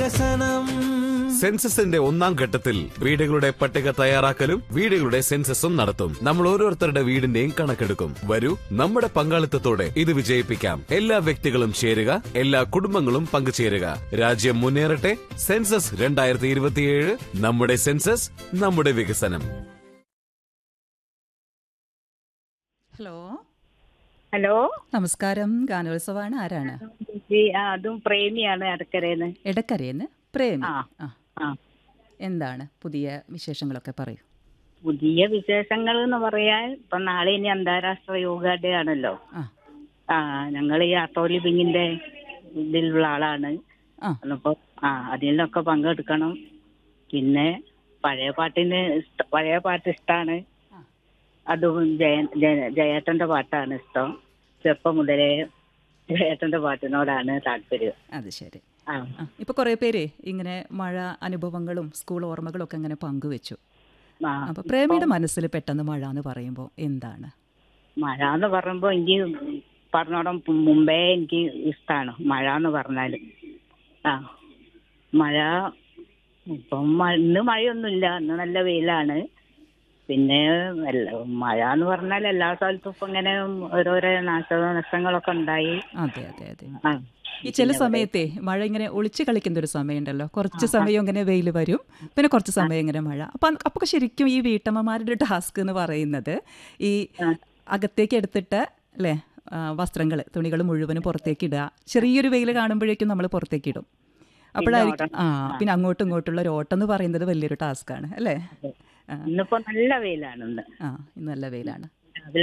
വികസനം സെൻസസിന്റെ ഒന്നാം ഘട്ടത്തിൽ വീടുകളുടെ പട്ടിക തയ്യാറാക്കലും വീടുകളുടെ സെൻസസും നടത്തും നമ്മൾ ഓരോരുത്തരുടെ വീടിന്റെയും കണക്കെടുക്കും വരൂ നമ്മുടെ പങ്കാളിത്തത്തോടെ ഇത് വിജയിപ്പിക്കാം എല്ലാ വ്യക്തികളും ചേരുക എല്ലാ കുടുംബങ്ങളും പങ്കുചേരുക രാജ്യം മുന്നേറട്ടെ സെൻസസ് രണ്ടായിരത്തി ഇരുപത്തിയേഴ് നമ്മുടെ സെൻസസ് നമ്മുടെ വികസനം ഹലോ ഹലോ നമസ്കാരം ഗാനോത്സവമാണ് ആരാണ് ഈ, ആ, അതും പ്രേമിയാണ് അടക്കരേന്ന് എടക്കരയെന്ന് പ്രേമി ആ. ആ ആ എന്താണ് പുതിയ വിശേഷങ്ങളൊക്കെ പറയൂ പുതിയ വിശേഷങ്ങൾ എന്ന് പറയാൻ ഇപ്പൊ നാളെ ഇനി അന്താരാഷ്ട്ര യോഗ ഡേ ആണല്ലോ ആ ആ ഞങ്ങൾ ഈ ആർട്ടോ ലിവിങ്ങിന്റെ ഇതിലുള്ള ആളാണ് ആ അപ്പൊ ആ അതിലൊക്കെ പങ്കെടുക്കണം പിന്നെ പഴയ പാട്ടിന് ഇഷ്ട- പഴയ പാട്ട് ഇഷ്ടമാണ് അതും ജയ ജയ- ജയേട്ടന്റെ പാട്ടാണ് ഇഷ്ടം ചെറുപ്പം മുതലേ ജയേട്ടന്റെ പാട്ടിനോടാണ് താല്പര്യം അത് ശരി ആ ആ ഇപ്പൊ കുറേ പേര് ഇങ്ങനെ മഴ അനുഭവങ്ങളും സ്കൂൾ ഓർമ്മകളും ഒക്കെ അങ്ങനെ പങ്കുവെച്ചു ആ അപ്പൊ പ്രേമിയുടെ മനസ്സിൽ പെട്ടെന്ന് മഴ എന്ന് പറയുമ്പോൾ എന്താണ് മഴ എന്ന് പറയുമ്പോ എനിക്ക് പറഞ്ഞോടം മുമ്പേ എനിക്ക് ഇഷ്ടമാണ് മഴ എന്ന് പറഞ്ഞാല് ആ മഴ ഇപ്പം മ- ഇന്ന് മഴയൊന്നുമില്ല ഇന്ന് നല്ല വെയിലാണ് പിന്നെ എല്ലാ- മഴ എന്ന് പറഞ്ഞാൽ എല്ലാ സ്ഥലത്തും ഇപ്പൊ ഇങ്ങനെ ഓരോരോ നാശനഷ്ടങ്ങളൊക്കെ ഉണ്ടായി അതെ അതെ അതെ ആ ഈ ചില സമയത്തെ മഴ ഇങ്ങനെ ഒളിച്ച് കളിക്കുന്ന ഒരു സമയമുണ്ടല്ലോ കുറച്ച് സമയം ഇങ്ങനെ വെയിൽ വരും പിന്നെ കുറച്ച് സമയം ഇങ്ങനെ മഴ അപ്പം അപ്പോൾ ശരിക്കും ഈ വീട്ടമ്മമാരുടെ ടാസ്ക് എന്ന് പറയുന്നത് ഈ അകത്തേക്ക് എടുത്തിട്ട് അല്ലേ വസ്ത്രങ്ങൾ തുണികൾ മുഴുവനും പുറത്തേക്ക് ഇടുക ചെറിയൊരു വെയിൽ കാണുമ്പോഴേക്കും നമ്മൾ പുറത്തേക്ക് ഇടും അപ്പോഴായിരിക്കും ആ പിന്നെ അങ്ങോട്ടും ഇങ്ങോട്ടുള്ള ഒരു ഓട്ടം എന്ന് പറയുന്നത് വലിയൊരു ടാസ്ക്കാണ് അല്ലേ ആ ഇന്നിപ്പോ നല്ല വെയിലാണ് ഇന്ന് ആ ഇന്ന് നല്ല വെയിലാണ്